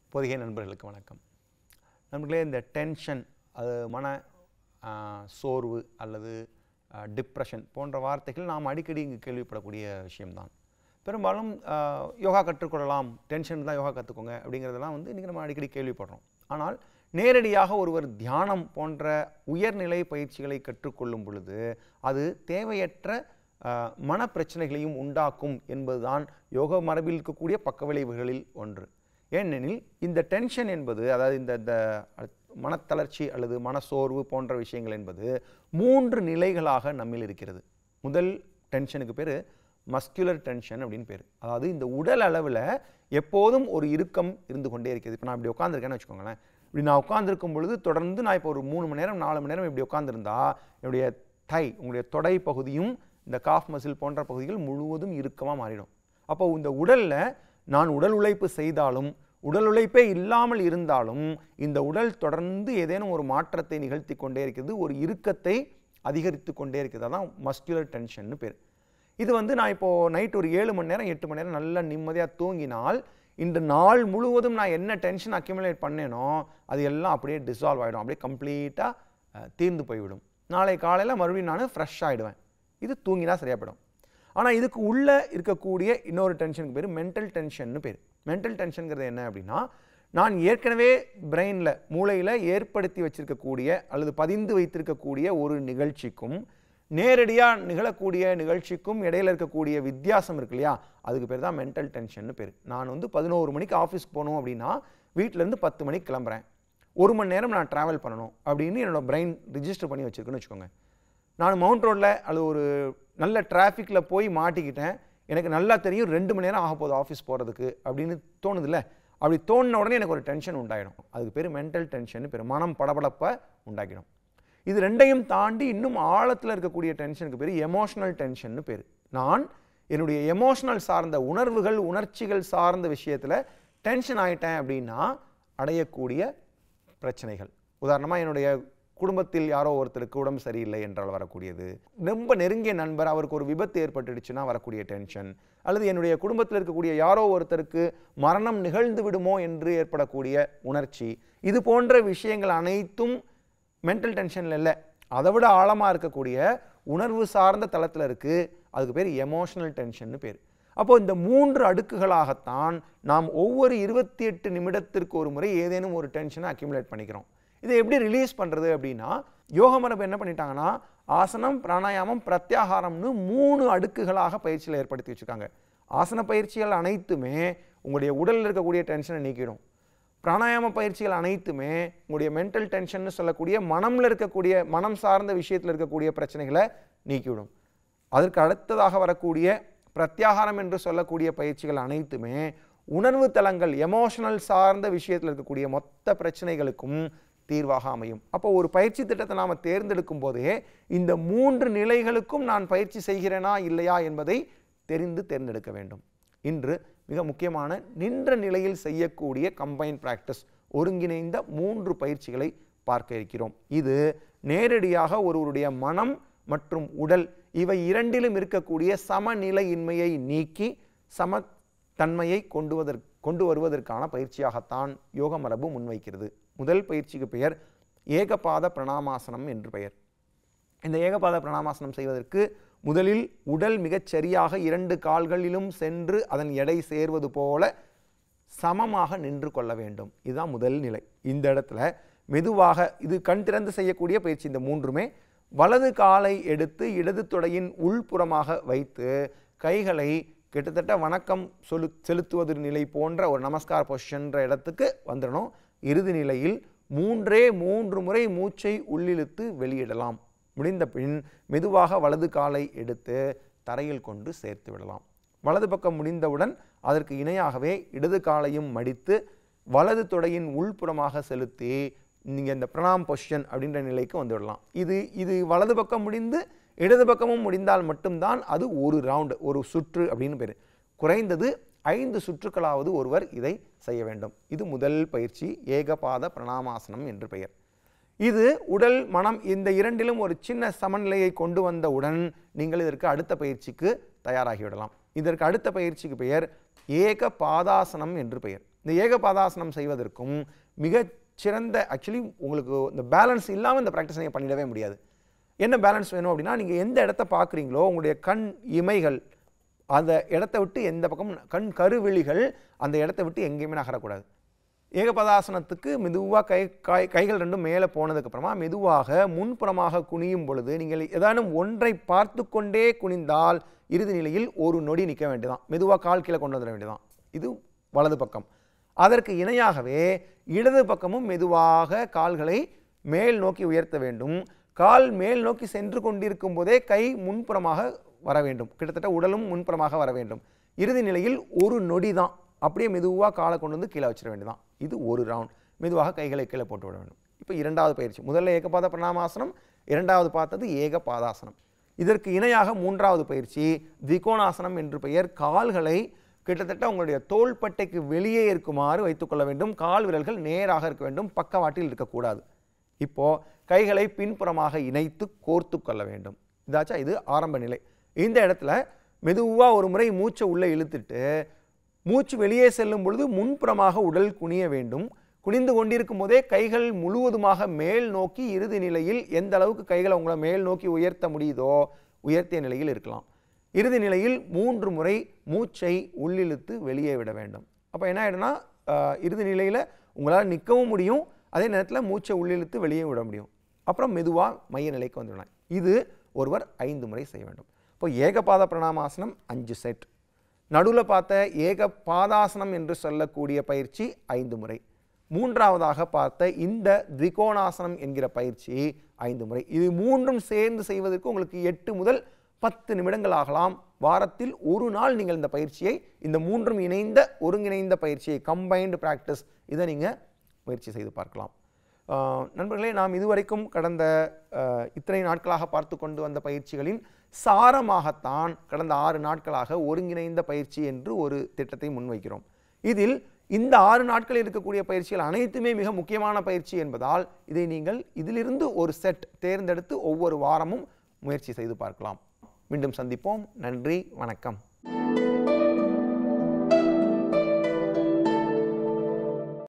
பொதிகை நண்பர்களுக்கு வணக்கம் நண்பர்களே இந்த டென்ஷன் அது மன ஆ, சோர்வு அல்லது டிப்ரெஷன் போன்ற வார்த்தைகள் நாம் அடிக்கடி இங்கு கேள்விப்படக்கூடிய விஷயம்தான் பெரும்பாலும் ஆ, யோகா கற்றுக்கொள்ளலாம் டென்ஷன் தான் யோகா கற்றுக்கோங்க அப்படிங்கிறதெல்லாம் வந்து இன்றைக்கி நம்ம அடிக்கடி கேள்விப்படுறோம் ஆனால் நேரடியாக ஒருவர் தியானம் போன்ற உயர்நிலை பயிற்சிகளை கற்றுக்கொள்ளும் பொழுது அது தேவையற்ற ஆஹ், மனப்பிரச்சனைகளையும் உண்டாக்கும் என்பதுதான் யோக மரபில் இருக்கக்கூடிய பக்கவிளைவுகளில் ஒன்று ஏனெனில் இந்த டென்ஷன் என்பது அதாவது இந்த இந்த மனத்தளர்ச்சி அல்லது மனசோர்வு போன்ற விஷயங்கள் என்பது மூன்று நிலைகளாக நம்மில் இருக்கிறது முதல் டென்ஷனுக்கு பேர் மஸ்குலர் டென்ஷன் அப்படின்னு பேர் அதாவது இந்த உடல் அளவில் எப்போதும் ஒரு இறுக்கம் இருந்து கொண்டே இருக்கிறது இப்போ நான் இப்படி உட்காந்துருக்கேன்னு வச்சுக்கோங்களேன் இப்படி நான் உட்காந்துருக்கும் பொழுது தொடர்ந்து நான் இப்போ ஒரு மூணு மணி நேரம் நாலு மணி நேரம் இப்படி உட்காந்துருந்தா என்னுடைய தை உங்களுடைய தொடை பகுதியும் இந்த காஃப் மசில் போன்ற பகுதிகள் முழுவதும் இறுக்கமாக மாறிடும் அப்போ இந்த உடலில் நான் உடல் உழைப்பு செய்தாலும் உடல் உழைப்பே இல்லாமல் இருந்தாலும் இந்த உடல் தொடர்ந்து ஏதேனும் ஒரு மாற்றத்தை நிகழ்த்தி கொண்டே இருக்கிறது ஒரு இறுக்கத்தை அதிகரித்து கொண்டே இருக்கிறது அதான் மஸ்குலர் டென்ஷன்னு பேர் இது வந்து நான் இப்போது நைட் ஒரு ஏழு மணி நேரம் எட்டு மணி நேரம் நல்லா நிம்மதியாக தூங்கினால் இந்த நாள் முழுவதும் நான் என்ன டென்ஷன் அக்யூமுலேட் பண்ணேனோ அது எல்லாம் அப்படியே டிசால்வ் ஆகிடும் அப்படியே கம்ப்ளீட்டாக தீர்ந்து போய்விடும் நாளை காலையில் மறுபடியும் நான் ஃப்ரெஷ் ஆகிடுவேன் இது தூங்கினா சரியாக போயிடும் ஆனால் இதுக்கு உள்ளே இருக்கக்கூடிய இன்னொரு டென்ஷனுக்கு பேர் மென்டல் டென்ஷன்னு பேர் மென்டல் டென்ஷனுங்கிறது என்ன அப்படின்னா நான் ஏற்கனவே பிரெயினில் மூளையில் ஏற்படுத்தி வச்சிருக்கக்கூடிய அல்லது பதிந்து வைத்திருக்கக்கூடிய ஒரு நிகழ்ச்சிக்கும் நேரடியாக நிகழக்கூடிய நிகழ்ச்சிக்கும் இடையில இருக்கக்கூடிய வித்தியாசம் இருக்கு இல்லையா அதுக்கு பேர் தான் மென்டல் டென்ஷன்னு பேர் நான் வந்து பதினோரு மணிக்கு ஆஃபீஸ்க்கு போகணும் அப்படின்னா வீட்டிலேருந்து பத்து மணிக்கு கிளம்புறேன் ஒரு மணி நேரம் நான் ட்ராவல் பண்ணணும் அப்படின்னு என்னோட பிரெயின் ரிஜிஸ்டர் பண்ணி வச்சிருக்குன்னு வச்சுக்கோங்க நான் மவுண்ட் ரோட்டில் அல்லது ஒரு நல்ல டிராஃபிக்கில் போய் மாட்டிக்கிட்டேன் எனக்கு நல்லா தெரியும் ரெண்டு மணி நேரம் ஆக போகுது ஆஃபீஸ் போகிறதுக்கு அப்படின்னு தோணுதுல்ல அப்படி தோணின உடனே எனக்கு ஒரு டென்ஷன் உண்டாயிடும் அதுக்கு பேர் மென்டல் டென்ஷன் பேர் மனம் படபடப்பை உண்டாக்கிடும் இது ரெண்டையும் தாண்டி இன்னும் ஆழத்தில் இருக்கக்கூடிய டென்ஷனுக்கு பேர் எமோஷனல் டென்ஷன்னு பேர் நான் என்னுடைய எமோஷனல் சார்ந்த உணர்வுகள் உணர்ச்சிகள் சார்ந்த விஷயத்தில் டென்ஷன் ஆயிட்டேன் அப்படின்னா அடையக்கூடிய பிரச்சனைகள் உதாரணமாக என்னுடைய குடும்பத்தில் யாரோ ஒருத்தருக்கு உடம்பு சரியில்லை என்றால் வரக்கூடியது ரொம்ப நெருங்கிய நண்பர் அவருக்கு ஒரு விபத்து ஏற்பட்டுடுச்சுன்னா வரக்கூடிய டென்ஷன் அல்லது என்னுடைய குடும்பத்தில் இருக்கக்கூடிய யாரோ ஒருத்தருக்கு மரணம் நிகழ்ந்து விடுமோ என்று ஏற்படக்கூடிய உணர்ச்சி இது போன்ற விஷயங்கள் அனைத்தும் மென்டல் டென்ஷனில் இல்லை அதை விட ஆழமாக இருக்கக்கூடிய உணர்வு சார்ந்த தளத்தில் இருக்குது அதுக்கு பேர் எமோஷனல் டென்ஷன்னு பேர் அப்போ இந்த மூன்று அடுக்குகளாகத்தான் நாம் ஒவ்வொரு இருபத்தி எட்டு நிமிடத்திற்கு ஒரு முறை ஏதேனும் ஒரு டென்ஷனை அக்யூமுலேட் பண்ணிக்கிறோம் இதை எப்படி ரிலீஸ் பண்ணுறது அப்படின்னா யோக மரபு என்ன பண்ணிட்டாங்கன்னா ஆசனம் பிராணாயாமம் பிரத்யாகாரம்னு மூணு அடுக்குகளாக பயிற்சியில் ஏற்படுத்தி வச்சுருக்காங்க ஆசன பயிற்சிகள் அனைத்துமே உங்களுடைய உடலில் இருக்கக்கூடிய டென்ஷனை நீக்கிடும் பிராணாயாம பயிற்சிகள் அனைத்துமே உங்களுடைய மென்டல் டென்ஷன்னு சொல்லக்கூடிய மனம்ல இருக்கக்கூடிய மனம் சார்ந்த விஷயத்தில் இருக்கக்கூடிய பிரச்சனைகளை நீக்கிவிடும் அதற்கு அடுத்ததாக வரக்கூடிய பிரத்யாகாரம் என்று சொல்லக்கூடிய பயிற்சிகள் அனைத்துமே உணர்வு தளங்கள் எமோஷனல் சார்ந்த விஷயத்தில் இருக்கக்கூடிய மொத்த பிரச்சனைகளுக்கும் தீர்வாக அமையும் அப்போ ஒரு பயிற்சி திட்டத்தை நாம் தேர்ந்தெடுக்கும் போதே இந்த மூன்று நிலைகளுக்கும் நான் பயிற்சி செய்கிறேனா இல்லையா என்பதை தெரிந்து தேர்ந்தெடுக்க வேண்டும் இன்று மிக முக்கியமான நின்ற நிலையில் செய்யக்கூடிய கம்பைன் பிராக்டிஸ் ஒருங்கிணைந்த மூன்று பயிற்சிகளை பார்க்க இருக்கிறோம் இது நேரடியாக ஒருவருடைய மனம் மற்றும் உடல் இவை இரண்டிலும் இருக்கக்கூடிய சமநிலையின்மையை நீக்கி சம தன்மையை கொண்டு வதற் கொண்டு வருவதற்கான பயிற்சியாகத்தான் யோக மரபு முன்வைக்கிறது முதல் பயிற்சிக்கு பெயர் ஏகபாத பிரணாமாசனம் என்று பெயர் இந்த ஏகபாத பிரணாமாசனம் செய்வதற்கு முதலில் உடல் மிகச் சரியாக இரண்டு கால்களிலும் சென்று அதன் எடை சேர்வது போல சமமாக நின்று கொள்ள வேண்டும் இதுதான் முதல் நிலை இந்த இடத்துல மெதுவாக இது கண் திறந்து செய்யக்கூடிய பயிற்சி இந்த மூன்றுமே வலது காலை எடுத்து இடது தொடையின் உள்புறமாக வைத்து கைகளை கிட்டத்தட்ட வணக்கம் சொலு செலுத்துவது நிலை போன்ற ஒரு நமஸ்கார் பொசிஷன்ற இடத்துக்கு வந்துடணும் இறுதி நிலையில் மூன்றே மூன்று முறை மூச்சை உள்ளிழுத்து வெளியிடலாம் முடிந்த பின் மெதுவாக வலது காலை எடுத்து தரையில் கொண்டு சேர்த்து விடலாம் வலது பக்கம் முடிந்தவுடன் அதற்கு இணையாகவே இடது காலையும் மடித்து வலது தொடையின் உள்புறமாக செலுத்தி நீங்கள் இந்த பிரணாம் பொசிஷன் அப்படின்ற நிலைக்கு வந்துவிடலாம் இது இது வலது பக்கம் முடிந்து இடது பக்கமும் முடிந்தால் மட்டும்தான் அது ஒரு ரவுண்டு ஒரு சுற்று அப்படின்னு பேர் குறைந்தது ஐந்து சுற்றுக்களாவது ஒருவர் இதை செய்ய வேண்டும் இது முதல் பயிற்சி ஏகபாத பிரணாமாசனம் என்று பெயர் இது உடல் மனம் இந்த இரண்டிலும் ஒரு சின்ன சமநிலையை கொண்டு வந்தவுடன் நீங்கள் இதற்கு அடுத்த பயிற்சிக்கு தயாராகிவிடலாம் இதற்கு அடுத்த பயிற்சிக்கு பெயர் ஏக பாதாசனம் என்று பெயர் இந்த ஏகபாதாசனம் செய்வதற்கும் மிகச் சிறந்த ஆக்சுவலி உங்களுக்கு இந்த பேலன்ஸ் இல்லாமல் இந்த ப்ராக்டிஸ் நீங்கள் பண்ணிடவே முடியாது என்ன பேலன்ஸ் வேணும் அப்படின்னா நீங்கள் எந்த இடத்த பார்க்குறீங்களோ உங்களுடைய கண் இமைகள் அந்த இடத்த விட்டு எந்த பக்கமும் கண் கருவிழிகள் அந்த இடத்த விட்டு எங்கேயுமே நகரக்கூடாது ஏகபதாசனத்துக்கு மெதுவாக கை கை கைகள் ரெண்டும் மேலே போனதுக்கப்புறமா மெதுவாக முன்புறமாக குனியும் பொழுது நீங்கள் ஏதானும் ஒன்றை பார்த்து கொண்டே குனிந்தால் இறுதி நிலையில் ஒரு நொடி நிற்க வேண்டியதான் மெதுவாக கால் கீழே கொண்டு வந்துட வேண்டியதான் இது வலது பக்கம் அதற்கு இணையாகவே இடது பக்கமும் மெதுவாக கால்களை மேல் நோக்கி உயர்த்த வேண்டும் கால் மேல் நோக்கி சென்று கொண்டிருக்கும் போதே கை முன்புறமாக வர வேண்டும் கிட்டத்தட்ட உடலும் முன்புறமாக வர வேண்டும் இறுதி நிலையில் ஒரு நொடி தான் அப்படியே மெதுவாக காலை கொண்டு வந்து கீழே வச்சிட வேண்டியதான் இது ஒரு ரவுண்ட் மெதுவாக கைகளை கீழே போட்டு விட வேண்டும் இப்போ இரண்டாவது பயிற்சி முதல்ல ஏகபாத பிரணாமாசனம் இரண்டாவது பார்த்தது ஏகபாதாசனம் இதற்கு இணையாக மூன்றாவது பயிற்சி திகோணாசனம் என்று பெயர் கால்களை கிட்டத்தட்ட உங்களுடைய தோள்பட்டைக்கு வெளியே இருக்குமாறு வைத்துக்கொள்ள வேண்டும் கால் விரல்கள் நேராக இருக்க வேண்டும் பக்கவாட்டில் இருக்கக்கூடாது இப்போ கைகளை பின்புறமாக இணைத்து கோர்த்து கொள்ள வேண்டும் இதாச்சா இது ஆரம்ப நிலை இந்த இடத்துல மெதுவாக ஒரு முறை மூச்சை உள்ளே இழுத்துட்டு மூச்சு வெளியே செல்லும் பொழுது முன்புறமாக உடல் குனிய வேண்டும் குனிந்து கொண்டிருக்கும் போதே கைகள் முழுவதுமாக மேல் நோக்கி இறுதி நிலையில் எந்த அளவுக்கு கைகளை உங்களை மேல் நோக்கி உயர்த்த முடியுதோ உயர்த்திய நிலையில் இருக்கலாம் இறுதி நிலையில் மூன்று முறை மூச்சை உள்ளிழுத்து வெளியே விட வேண்டும் அப்போ என்ன ஆகிடும்னா ஆஹ், இறுதி நிலையில் உங்களால் நிற்கவும் முடியும் அதே நேரத்தில் மூச்சை உள்ளிழுத்து வெளியே விட முடியும் அப்புறம் மெதுவாக மைய நிலைக்கு வந்துடலாம் இது ஒருவர் ஐந்து முறை செய்ய வேண்டும் இப்போ ஏகபாத பிரணாமாசனம் அஞ்சு செட் நடுவில் பார்த்த ஏக பாதாசனம் என்று சொல்லக்கூடிய பயிற்சி ஐந்து முறை மூன்றாவதாக பார்த்த இந்த திரிகோணாசனம் என்கிற பயிற்சி ஐந்து முறை இது மூன்றும் சேர்ந்து செய்வதற்கு உங்களுக்கு எட்டு முதல் பத்து நிமிடங்கள் ஆகலாம் வாரத்தில் ஒரு நாள் நீங்கள் இந்த பயிற்சியை இந்த மூன்றும் இணைந்த ஒருங்கிணைந்த பயிற்சியை கம்பைன்டு ப்ராக்டிஸ் இதை நீங்கள் முயற்சி செய்து பார்க்கலாம் ஆஹ் நண்பர்களே நாம் இதுவரைக்கும் கடந்த ஆஹ், இத்தனை நாட்களாக பார்த்து கொண்டு வந்த பயிற்சிகளின் சாரமாகத்தான் கடந்த ஆறு நாட்களாக ஒருங்கிணைந்த பயிற்சி என்று ஒரு திட்டத்தை முன்வைக்கிறோம் இதில் இந்த ஆறு நாட்களில் இருக்கக்கூடிய பயிற்சிகள் அனைத்துமே மிக முக்கியமான பயிற்சி என்பதால் இதை நீங்கள் இதிலிருந்து ஒரு செட் தேர்ந்தெடுத்து ஒவ்வொரு வாரமும் முயற்சி செய்து பார்க்கலாம் மீண்டும் சந்திப்போம் நன்றி வணக்கம்